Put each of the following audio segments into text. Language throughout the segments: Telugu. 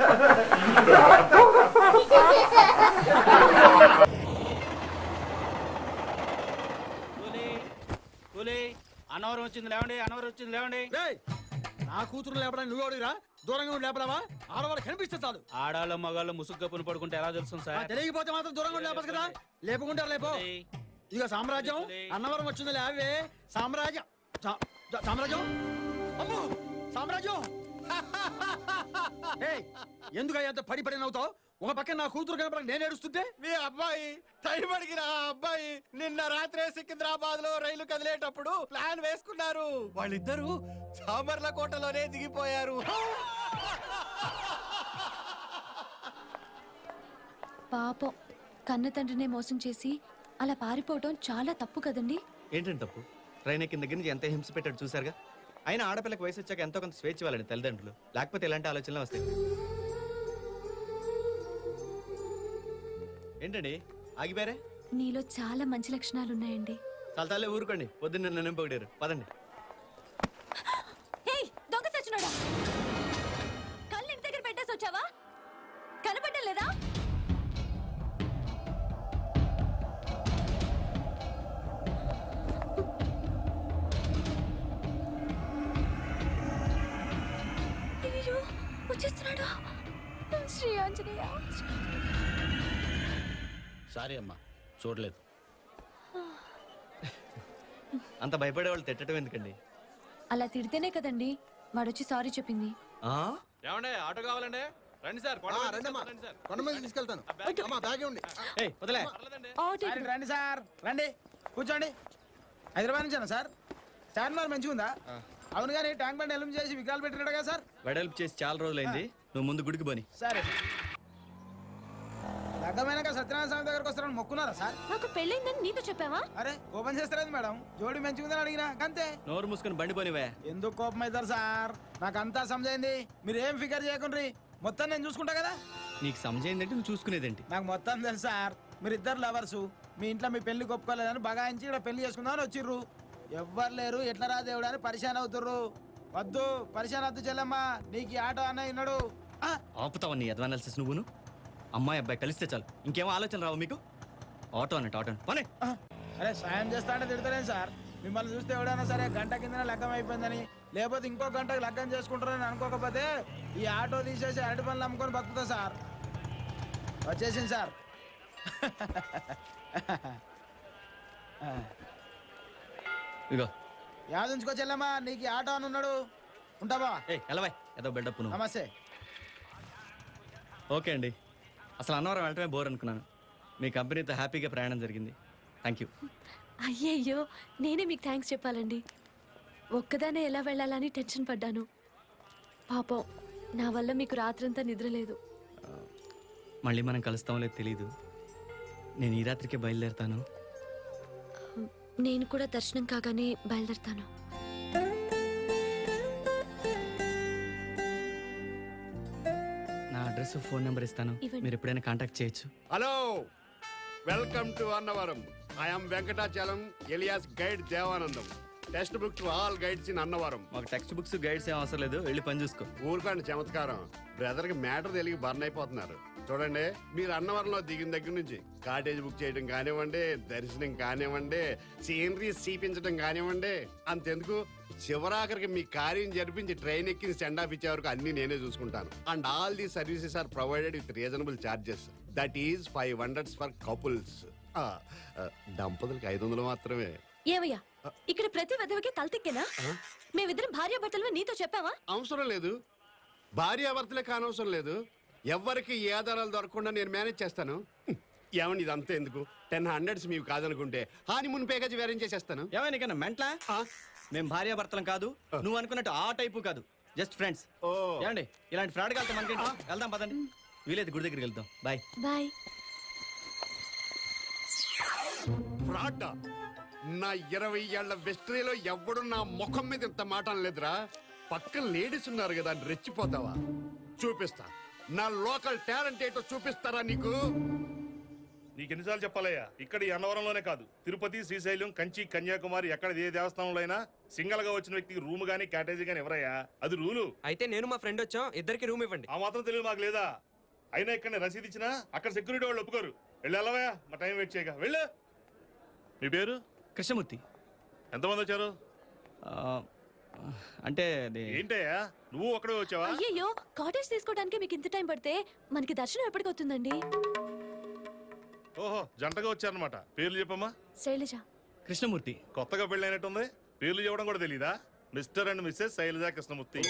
కూలీ కూలీ అన్నవరం వచ్చింది లేవండి అన్నవరం వచ్చింది లేవండి రేయ్, నా కూతురు లేపడానికి నువ్వు ఎవడిరా దూరంగా ఉండి లేపడావా ఆడవాడు కనిపిస్తే చాలు ఆడాళ్ళు మగాళ్ళు ముసుగు కప్పును పడుకుంటే ఎలా తెలుస్తుంది ఆ, సార్ తెలియకపోతే మాత్రం దూరంగా ఉండి లేపదు కదా లేపుకుంటారు లేపో ఇక సామ్రాజ్యం అన్నవరం వచ్చింది లేవే సామ్రాజ్యం సా- సా- సామ్రాజ్యం అమ్మో సామ్రాజ్యం ఏయ్, ఎందుకయ్యా అంత పడి పడి నవ్వుతావు ఒక పక్కన నా కూతురు కనపడక నేను ఏడుస్తుంటే మీ అబ్బాయి టైం అడిగిన ఆ అబ్బాయి నిన్న రాత్రే సికింద్రాబాద్ లో రైలు కదిలేటప్పుడు ప్లాన్ వేసుకున్నారు వాళ్ళిద్దరూ సామర్లకోటలోనే దిగిపోయారు పాపం కన్న తండ్రినే మోసం చేసి అలా పారిపోవటం చాలా తప్పు కదండి ఏంటంటే తప్పు ట్రైన్ ఎక్కిన దగ్గర నుంచి ఎంత హింస పెట్టాడు చూసారుగా అయినా ఆడపిల్లకి వయసు వచ్చాక ఎంతో కొంత స్వేచ్ఛ ఇవ్వాలండి తల్లిదండ్రులు లేకపోతే ఇలాంటి ఆలోచనలు వస్తాయి ఏంటండి ఆగిపోయారే నీలో చాలా మంచి లక్షణాలు ఉన్నాయండి చాలా తల్లే ఊరుకోండి పొద్దున్న నన్ను పొగిడారు పదండి ఏయ్ దొంగ సచ్చినోడా కళ్ళు ఇంటి దగ్గర పెట్టేసి వచ్చావా కనపడడం లేదా అయ్యో వచ్చేస్తున్నాడు శ్రీ ఆంజనేయ సారీ అమ్మా చూడలేదు అంత భయపడే వాళ్ళు తిట్టడం ఎందుకండి అలా తిడితేనే కదండి వాడొచ్చి సారీ చెప్పింది ఆ? ఏమండి ఆటో కావాలండి రండి సార్ రండమ్మా కొండ మీద తీసుకెళ్తాను అమ్మా బ్యాగే ఉంది ఏయ్ వదిలే ఆటో సార్, రండి సార్ రండి కూర్చోండి హైదరాబాద్ నుంచేనా సార్ చార్మినార్ మంచిగా ఉందా అవును కానీ ట్యాంక్ బండ్ ఎలుం చేసి విగ్రహాలు పెట్టినాడు కదా సార్ వెడల్పు చేసి చాలా రోజులైంది నువ్వు ముందు గుడికి పోని సరే లగ్గమైనాక సత్యనారాయణ స్వామి దగ్గరకు వస్తారని మొక్కున్నారా సార్ నాకు పెళ్ళైందని నీతో చెప్పావా అరే ఓపెన్ చేస్తారేంది మేడం జోడి మంచిగా ఉందని అడిగినా అంతే నోరు మూసుకొని బండి పోనివే ఎందుకు కోపం అవుతారు సార్ నాకు అంతా సమజైంది మీరు ఏం ఫిగర్ చేయకుండ్రి మొత్తం నేను చూసుకుంటా కదా నీకు సమజైందంటే నువ్వు చూసుకునేదేంటి నాకు మొత్తం తెలుసు సార్ మీరు ఇద్దరు లవర్స్ మీ ఇంట్లో మీ పెళ్లి ఒప్పుకోలేదని బగాయించి ఇక్కడ పెళ్లి చేసుకుందామని వచ్చిర్రు ఎవ్వరు లేరు ఎట్లా రా దేవుడు అని పరిశాన్ అవుతుర్రు వద్దు పరిశాన్ వద్దు చెల్లమ్మ నీకు ఈ ఆటో అన్న విన్నాడు ఆ, ఆపుతావు నీ అడ్వానాలిసిస్ నువ్వును అమ్మాయి అబ్బాయి కలిస్తే చాలు ఇంకేమో ఆలోచన రావు మీకు ఆటో అన్నట్టు ఆటో పోనీ ఆ. అరే సాయం చేస్తా అంటే తిడతలేను సార్ మిమ్మల్ని చూస్తే ఎవడైనా సరే గంట కింద లగ్గం అయిపోయిందని లేకపోతే ఇంకో గంటకి లగ్గం చేసుకుంటారని అనుకోకపోతే ఈ ఆటో తీసేసి అరటి పనులు అమ్ముకొని బతుకుతా సార్ వచ్చేసింది సార్ ఆ. ఇగో యాదుంచుకో చెల్లమ్మా నీకు ఈ ఆటో అని ఉన్నాడు ఉంటావా ఏ ఎలవాయ్ ఏదో బిల్డప్ నువ్వు నమస్తే ఓకే అండి అసలు అన్నవరం వెళ్ళటమే బోర్ అనుకున్నాను మీ కంపెనీతో హ్యాపీగా ప్రయాణం జరిగింది థ్యాంక్ యూ అయ్యయ్యో నేనే మీకు థ్యాంక్స్ చెప్పాలండి ఒక్కదానే ఎలా వెళ్ళాలని టెన్షన్ పడ్డాను పాపం నా వల్ల మీకు రాత్రంతా నిద్ర లేదు మళ్ళీ మనం కలుస్తామో లేదు తెలీదు నేను ఈ రాత్రికే బయలుదేరుతాను నేను కూడా దర్శనం కాగానే బయలుదేరుతాను నా అడ్రస్ ఫోన్ నెంబర్ ఇస్తాను ఇవ్వండి. మీరు ఎప్పుడైనా కాంటాక్ట్ చేయొచ్చు hello welcome to Annavaram I'm Venkatachalam alias guide Devanandam textbook to all guides in Annavaram మాకు టెక్స్ట్ బుక్స్ గైడ్స్ ఏం అవసరం లేదు వెళ్ళి పని చూసుకో ఊరుకోండి చమత్కారం బ్రదర్ కి మ్యాటర్ తెలిగి బర్న్ అయిపోతున్నారు చూడండి మీరు అన్నవరంలో దిగిన దగ్గర నుంచి కాటేజ్ బుక్ చేయడం కానివ్వండి దర్శనం కానివ్వండి సీనరీ చూపించడం కానివ్వండి అంతెందుకు చివరాఖరికి మీ కార్యం జరిపించి ట్రైన్ ఎక్కి సెండ్ ఆఫ్ ఇచ్చే వరకు అన్ని నేనే చూసుకుంటాను and all the services are provided with reasonable charges that is five hundreds for couples దంపతులకు ఐదు వందలు మాత్రమే ఏవయ్యా ఇక్కడ ప్రతి విధవకి తలతిక్కేనా మేమిద్దరం భార్యాభర్తలు నీతో చెప్పావా అవసరం లేదు భార్యాభర్తలే కానవసరం లేదు ఎవరికి ఏ ఆధారాలు దొరకకుండా నేను మేనేజ్ చేస్తాను హ్మ్. ఏమండి ఇదంతా ఎందుకు టెన్ హండ్రెడ్స్ మీకు కాదనుకుంటే హానిమూన్ ప్యాకేజ్ వేరేం చేసేస్తాను ఏమైనా కన్నా మెంట్లా మేము భార్యాభర్తలం కాదు నువ్వు అనుకున్నట్టు ఆ టైపు కాదు జస్ట్ ఫ్రెండ్స్ ఓ ఏమండి ఇలాంటి ఫ్రాడ్ వెళ్తాం మనకేంటి వెళ్దాం పదండి వీలైతే గుడి దగ్గరికి వెళ్దాం బాయ్ బాయ్ ఫ్రాడ్ నా ఇరవై ఏళ్ల వెస్ట్రీలో ఎవడు నా ముఖం మీద ఇంత మాట లేదురా పక్కన లేడీస్ ఉన్నారు కదా అని రెచ్చిపోతావా చూపిస్తా నా లోకల్ టాలెంట్ ఏంటో చూపిస్తారా నీకు నీకు ఎన్నిసార్లు చెప్పాలయ్యా ఇక్కడ ఈ అన్నవరంలోనే కాదు తిరుపతి శ్రీశైలం కంచి కన్యాకుమారి ఎక్కడ ఏ దేవస్థానంలో అయినా సింగల్ గా వచ్చిన వ్యక్తికి రూమ్ గానీ క్యాటేజీ గానీ ఎవరయ్యా అది రూలు అయితే నేను మా ఫ్రెండ్ వచ్చాం ఇద్దరికి రూమ్ ఇవ్వండి ఆ మాత్రం తెలియదు మాకు లేదా అయినా ఇక్కడ రసీదు ఇచ్చినా అక్కడ సెక్యూరిటీ వాళ్ళు ఒప్పుకోరు వెళ్ళి వెళ్ళవయ్యా మా టైం వెయిట్ చేయక వెళ్ళు మీ పేరు కృష్ణమూర్తి ఎంతమంది వచ్చారు ఆ, అంటే అది ఏంటయ్యా నువ్వు ఒక్కడే వచ్చావా అయ్యయ్యో కాటేజ్ తీసుకోవడానికి మీకు ఇంత టైం పడితే మనకి దర్శనం ఎప్పటికవుతుందండి ఓహో జంటగా వచ్చారనమాట పేర్లు చెప్పమ్మా శైలజ కృష్ణమూర్తి కొత్తగా పెళ్ళైనట్టుంది పేర్లు చెప్పడం కూడా తెలీదా Mr and Mrs Shailaja Krishnamurthy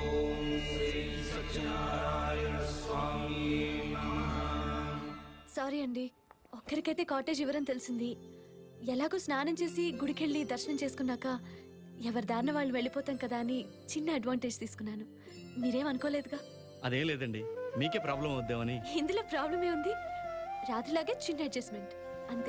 sorry అండి ఒక్కరికైతే కాటేజ్ ఇవ్వరని తెలిసింది ఎలాగో స్నానం చేసి గుడికెళ్ళి దర్శనం చేసుకున్నాక ఎవరి దారిన వాళ్ళు వెళ్ళిపోతాం కదా అని చిన్న అడ్వాంటేజ్ తీసుకున్నాను మీరేం అనుకోలేదుగా అదేం లేదండి మీకే ప్రాబ్లం వద్దామని ఇందులో ప్రాబ్లమే ఉంది రాత్రిలాగే చిన్న అడ్జస్ట్మెంట్ అంతే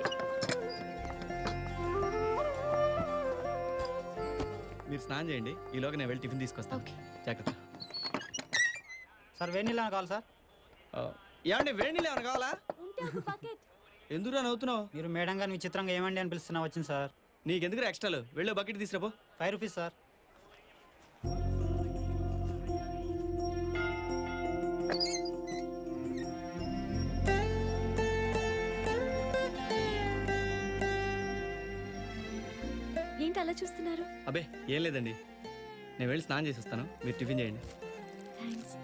మీరు స్నానం చేయండి ఈలోగా నేను వెళ్ళి టిఫిన్ తీసుకొస్తాను ఓకే జాగ్రత్త సార్ వేణిలా కావాలి సార్ ఆ, ఏమండి వేడి నీళ్ళు ఏమైనా కావాలా ఎందుకు నవ్వుతున్నావు మీరు మేడం గారిని విచిత్రంగా ఏమండి అని పిలుస్తున్నా వచ్చింది సార్ నీకెందుకు ఎక్స్ట్రాలు వెళ్ళే బకెట్ తీసుకురాపో ఫైవ్ రూపీస్ సార్ ఏంటి అలా చూస్తున్నారు అబే ఏం లేదండి నేను వెళ్ళి స్నానం చేసి వస్తాను మీరు టిఫిన్ చేయండి థ్యాంక్స్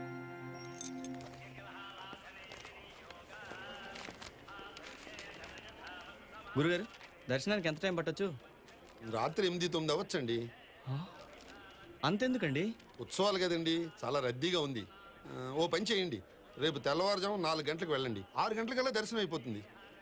గురుగారు దర్శనానికి ఎంత టైం పట్టొచ్చు రాత్రి ఎనిమిది తొమ్మిది అవ్వచ్చండి అంతెందుకండి ఉత్సవాలు కదండి చాలా రద్దీగా ఉంది ఆ, ఓ పని చేయండి రేపు తెల్లవారుజాము నాలుగు గంటలకు వెళ్ళండి ఆరు గంటలకల్లా దర్శనం అయిపోతుంది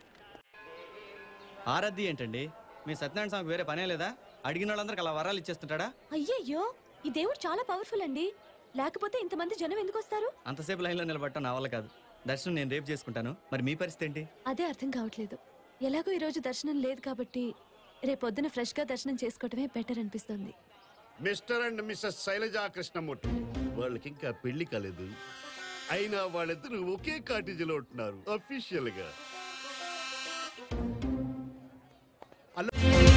ఆరద్ది ఏంటండి మీ సత్యనారాయణ స్వామికి వేరే పనే లేదా అడిగిన వాళ్ళందరికి అలా వరాలు ఇచ్చేస్తుంటాడా అయ్యయ్యో ఈ దేవుడు చాలా పవర్ఫుల్ అండి లేకపోతే ఇంతమంది జనం ఎందుకు వస్తారు అంతసేపు లైన్లో నిలబడటం నా వల్ల కాదు దర్శనం నేను రేపు చేసుకుంటాను మరి మీ పరిస్థితి ఏంటి అదే అర్థం కావట్లేదు ఎలాగో ఈరోజు దర్శనం లేదు కాబట్టి రేపొద్దున ఫ్రెష్గా దర్శనం చేసుకోవటమే బెటర్ అనిపిస్తుంది Mr and Mrs Shailaja Krishnamurthy వాళ్ళకి ఇంకా పెళ్లి కాలేదు అయినా వాళ్ళిద్దరూ ఒకే కాటేజీలో ఉంటున్నారు అఫీషియల్ గా